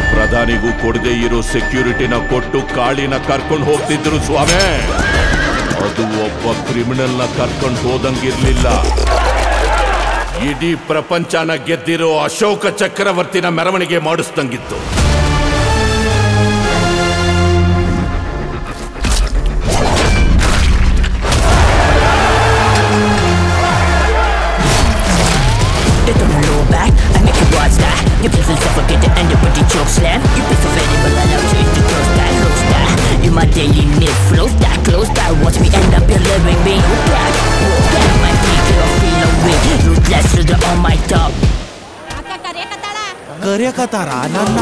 ಪ್ರಧಾನಿಗೂ ಕೊಡದೇ ಇರೋ ಸೆಕ್ಯೂರಿಟಿನ ಕೊಟ್ಟು ಕಾಳಿನ ಕರ್ಕೊಂಡು ಹೋಗ್ತಿದ್ರು ಸ್ವಾಮಿ ಅದು ಒಬ್ಬ ಕ್ರಿಮಿನಲ್ನ ಕರ್ಕೊಂಡು ಹೋದಂಗಿರ್ಲಿಲ್ಲ ಇಡೀ ಪ್ರಪಂಚನ ಗೆದ್ದಿರೋ ಅಶೋಕ ಚಕ್ರವರ್ತಿನ ಮೆರವಣಿಗೆ ಮಾಡಿಸ್ದಂಗಿತ್ತು They throw my lower back, I make you watch that You play for suffocate and you put the choke slam You play for variable, I love you to close that, close that You my daily need, flows that, close that Watch me end up here living me You back, you back, my peak, you feel away Ruthless to the on my top ಅಕ್ಕ ಕರೆಯಕತ್ತಾಳ ಕರೆಯಕತ್ತಾರ ನನ್ನ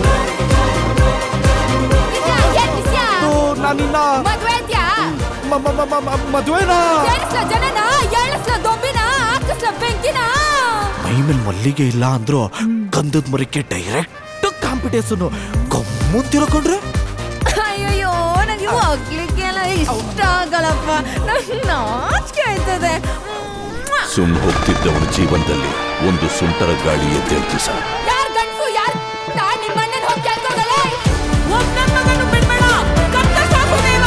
ಏನ್ ವಿಷಯ ಓ, ನಾನಿನ್ನ ಮದ್ವೆ ಐತ್ಯಾ ಮ- ಮ- ಮ- ಮ- ಮ- ಮದ್ವೆನಾ ಎಣಿಸ್ಲ ಜನನ ಎಣಿಸ್ಲ ದೊಂಬಿನ ಹಾಕಿಸ್ಲ ಬೆಂಕಿನ ಮೈ ಮೇಲೆ ಮಲ್ಲಿಗೆ ಇಲ್ಲ ಅಂದ್ರು ಕಂದದ ಮರಕ್ಕೆ ಡೈರೆಕ್ಟ್ ಕಾಂಪಿಟೇಷನ್ ಗಮ್ಮು ತಿಳ್ಕೊಂಡ್ರೆ ಅಯ್ಯಯ್ಯೋ ನಂಗೆ ಇವು ಹೋಗ್ಲಿಕ್ಕೆಲ್ಲ ಇಷ್ಟ ಆಗಲ್ಲಪ್ಪ ನಂಗೆ ನಾಚಿಕೆ ಆಯ್ತದೆ ಸುಮ್ ಹೋಗ್ತಿದ್ದವನ ಜೀವನದಲ್ಲಿ ಒಂದು ಸುಂಟರ ಗಾಳಿ ಎದ್ದೇಳ್ತು ಸರ್ ಯಾರ್ ಗಂಡ್ಸು ಯಾರ್ ನಾನ್ ನಿಮ್ಮ ಅಣ್ಣನ್ ಹೋಗಿ ಕೇಳ್ಕೊಂಡಲ್ಲ ಒಬ್ಬ ನನ್ ಮಗನು ಬಿಡ್ಬೇಡ ಕತ್ತ ಸಾಕು ದೇವ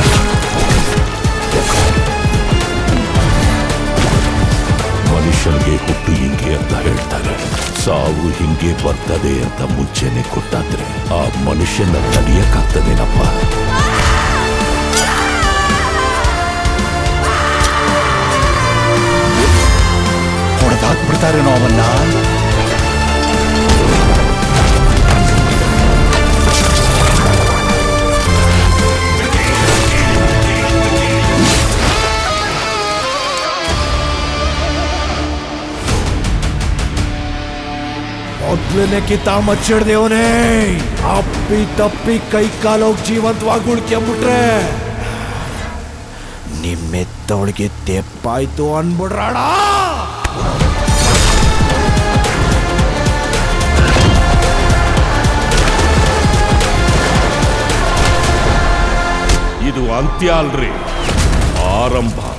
ಮನುಷ್ಯನಿಗೆ ಹುಟ್ಟು ಹಿಂಗೆ ಅಂತ ಹೇಳ್ತಾರೆ ಸಾವು ಹಿಂಗೆ ಬರ್ತದೆ ಅಂತ ಮುಂಚೆನೆ ಕೊಟ್ಟಾದ್ರೆ ಆ ಮನುಷ್ಯನ ತಡೆಯಕ್ಕಾಗ್ತದೇನಪ್ಪ ಹೊಡೆದಾಕ್ಬಿಡ್ತಾರೇನೋ ಅವನ್ನ ಮೊದ್ಲನೇ ಕಿತ್ತ ಮಚ್ಚಿಡ್ದೇವನೇ ಅಪ್ಪಿ ತಪ್ಪಿ ಕೈ ಕಾಲೋಗಿ ಜೀವಂತವಾಗಿ ಉಳ್ಕೊಂಬಿಟ್ರೆ ನಿಮ್ಮೆತ್ತವಳಿಗೆ ತೆಪ್ಪಾಯ್ತು ಅನ್ಬಿಡ್ರಾಡ ಇದು ಅಂತ್ಯ ಅಲ್ರಿ ಆರಂಭ